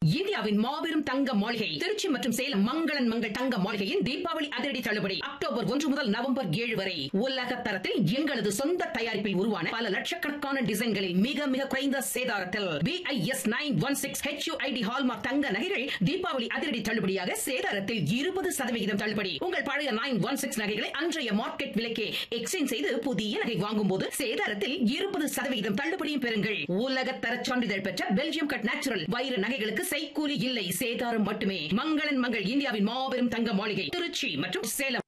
இந்தியாவின் மாபெரும் தங்க மாளிகை திருச்சி மற்றும் சேலம் மங்களன் மங்கள் தங்க மாளிகையின் தீபாவளி அதிரடி தள்ளுபடி அக்டோபர் ஒன்று முதல் நவம்பர் ஏழு வரை உலக தரத்தில் எங்களது சொந்த தயாரிப்பில் உருவான பல லட்சக்கணக்கான டிசைன்களில் மிக மிக குறைந்த சேதாரத்தில் BIS nine one six HUID hallmark தங்க நகைகள் தீபாவளி அதிரடி தள்ளுபடியாக சேதாரத்தில் இருபது சதவிகிதம் தள்ளுபடி உங்கள் பழைய நைன் ஒன் சிக்ஸ் நகைகளை அன்றைய மார்க்கெட் விலைக்கே எக்ஸ்சேஞ்ச் செய்து புதிய நகை வாங்கும் போது சேதாரத்தில் இருபது சதவிகிதம் தள்ளுபடியும் பெறுங்கள் உலக தர சான்றிதழ் பெற்ற பெல்ஜியம் கட் நேச்சுரல் வைர நகைகளுக்கு செய்கூலி இல்லை சேதாரம் மட்டுமே மங்களன் மங்கள் இந்தியாவின் மாபெரும் தங்க மாளிகை திருச்சி மற்றும் சேலம்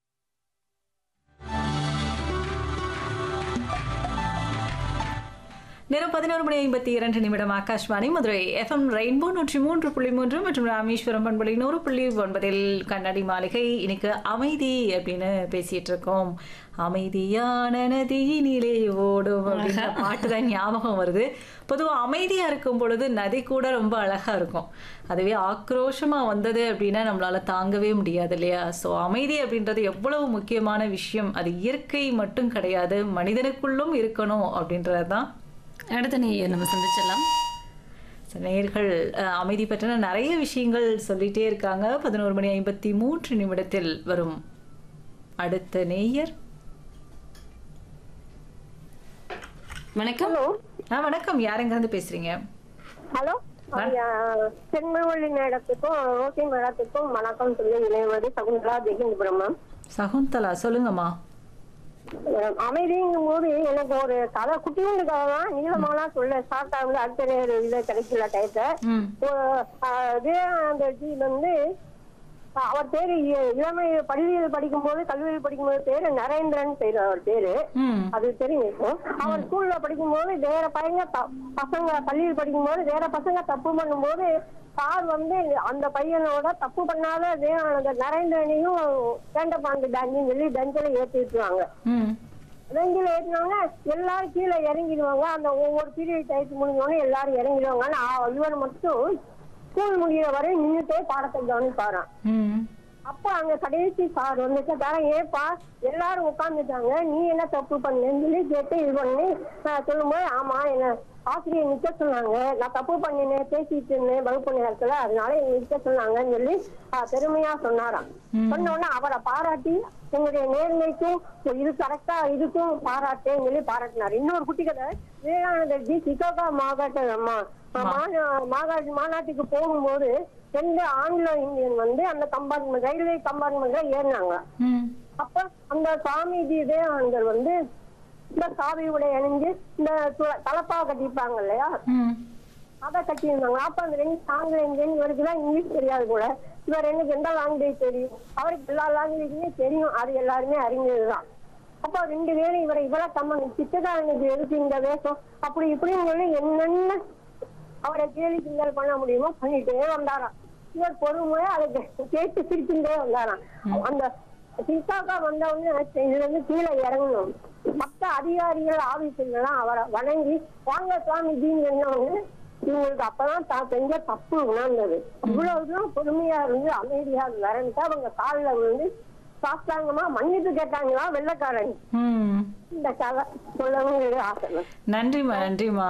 நேரம் பதினோரு மணி ஐம்பத்தி இரண்டு நிமிடம் ஆகாஷ்வாணி மதுரை எஃப்எம் ரெயின்போ நூற்றி மூன்று புள்ளி மூன்று மற்றும் ராமேஸ்வரம் பண்புள்ளி நூறு புள்ளி ஒன்பதில் கண்ணாடி மாளிகை இன்னைக்கு அமைதி அப்படின்னு பேசிட்டு இருக்கோம் அமைதியான நதியினிலே ஓடும் அப்படின்ற பாட்டு தான் ஞாபகம் வருது பொதுவாக அமைதியாக இருக்கும் பொழுது நதி கூட ரொம்ப அழகாக இருக்கும் அதுவே ஆக்ரோஷமாக வந்தது அப்படின்னா நம்மளால தாங்கவே முடியாது இல்லையா ஸோ அமைதி அப்படின்றது எவ்வளவு முக்கியமான விஷயம் அது இயற்கை மட்டும் கிடையாது மனிதனுக்குள்ளும் இருக்கணும் அப்படின்றது தான் அடுத்த நேயர் நம்ம சந்திச்சிடலாம் So, நேயர்கள் அஹ், அமைதி பற்றின நிறைய விஷயங்கள் சொல்லிட்டே இருக்காங்க பதினோரு மணி ஐம்பத்தி மூன்று நிமிடத்தில் வரும் அடுத்த நேயர் வணக்கம் ஆ வணக்கம் யாருங்க இருந்து பேசுறீங்க ஹலோ சென்மொழி மேடத்துக்கும் ரோசி மேடத்துக்கும் வணக்கம் சொல்லி இணைவது சகுந்தலா ஜெகேந்திரபுரம் மேம் சகுந்தலா சொல்லுங்கம்மா அஹ் அமைதிங்கும் போது எனக்கு ஒரு கதை குட்டியுண்டு கதை தான் நீளமாலாம் சொல்ல ஷார்ட் ஆகுது அடுத்த நேரம் இதை கிடைக்கல டயத்தை ம் விவேகானந்த ஜி வந்து அஹ் அவர் பேரு இ- இளமை பள்ளியில் படிக்கும்போது கல்லூரியில் படிக்கும்போது பேரு நரேந்திரன் பேரு அவர் பேரு ம் அது தெரியும் அவன் ஸ்கூல்ல படிக்கும்போது வேற பையங்க த- பசங்க பள்ளியில் படிக்கும்போது வேற பசங்க தப்பு பண்ணும்போது சார் வந்து அந்த பையனோட தப்பு பண்ணாத விவேகானந்த நரேந்திரனையும் வேண்டபாண்டு பேங்கையும் சொல்லி பெஞ்சில் ஏற்றி விட்டுருவாங்க ம் பெஞ்சில் ஏற்றினவங்க எல்லாரும் கீழே இறங்கிடுவாங்க அந்த ஒவ்வொரு பீரியட் டைத்து முடிஞ்சோடனே எல்லாரும் இறங்கிடுவாங்க ஆனா இவர் மட்டும் ஸ்கூல் முடிகிற வரை நின்றுட்டே பாடத்தை கவனிப்பாராம் ம் அப்ப அங்க கடைசி சார் வந்து கேட்டாரா ஏப்பா எல்லாரும் உட்கார்ந்துட்டாங்க நீ என்ன தப்பு பண்ணேன்னு சொல்லி கேட்டு இது பண்ணி நான் சொல்லும்போது ஆமா என்ன ஆசிரியர் நிக்க சொன்னாங்க நான் தப்பு பண்ணினேன் பேசிட்டு இருந்தேன் வகுப்பு நேரத்துல அதனால என்னை நிக்க சொன்னாங்கன்னு சொல்லி ஆஹ், பெருமையா சொன்னாராம் சொன்ன உடனே அவரை பாராட்டி உங்களுடைய நேர்மைக்கும் இது கரெக்டா இதுக்கும் பாராட்டேன்னு சொல்லி பாராட்டினார் இன்னொரு குட்டி கதை விவேகானந்தர் ஜி சிகாகோ மாகாட்ட மா- மாநா- மாகாட்டு மாநாட்டுக்கு போகும்போது ரெண்டு ஆங்கிலோ இந்தியன் வந்து அந்த கம்பார்ட்மெண்ட் ரயில்வே கம்பார்ட்மெண்ட்ல ஏறினாங்க ம் அப்ப அந்த சாமிஜி விவேகானந்தர் வந்து இந்த காவி உடை அணிஞ்சு இந்த து- தலப்பா கட்டிப்பாங்க இல்லையா ம் அதை கட்டியிருந்தாங்க அப்ப அந்த ரெண்டு ஆங்கில இந்தியன் இவருக்கு தான் இங்கிலீஷ் தெரியாது கூட இவர் எனக்கு எந்த லாங்குவேஜ் தெரியும் அவருக்கு எல்லா லாங்குவேஜுமே தெரியும் அது எல்லாருமே அறிஞதுதான் அப்ப ரெண்டு பேரும் இவரை இவ்வளவு கம்மன் சித்தகாரனுக்கு எதுக்கு இந்த வேஷம் அப்படி இப்படின்னு சொல்லி என்னென்ன அவரை கேலி கிண்டல் பண்ண முடியுமோ பண்ணிட்டே வந்தாராம் இவர் பொறுமையா அதை கே- கேட்டு சிரிச்சுட்டே வந்தாராம் அந்த சித்தாக்கா வந்தவொடனே இதுல இருந்து கீழே இறங்கணும் மத்த அதிகாரிகள் ஆபீஸுங்கெல்லாம் அவரை வணங்கி வாங்க சுவாமிஜின்னு சொன்னவங்க இவங்களுக்கு அப்பதான் தான் செஞ்ச தப்பு உணர்ந்தது இவ்வளவுதான் பொறுமையா இருந்து அமைதியா வரன்ட்டு அவங்க காலில் விழுந்து சாஸ்தாங்கமா மன்னிப்பு கேட்டாங்களா வெள்ளக்காரன் ம் இந்த கதை சொல்லவும் ஆசை நன்றிம்மா நன்றிம்மா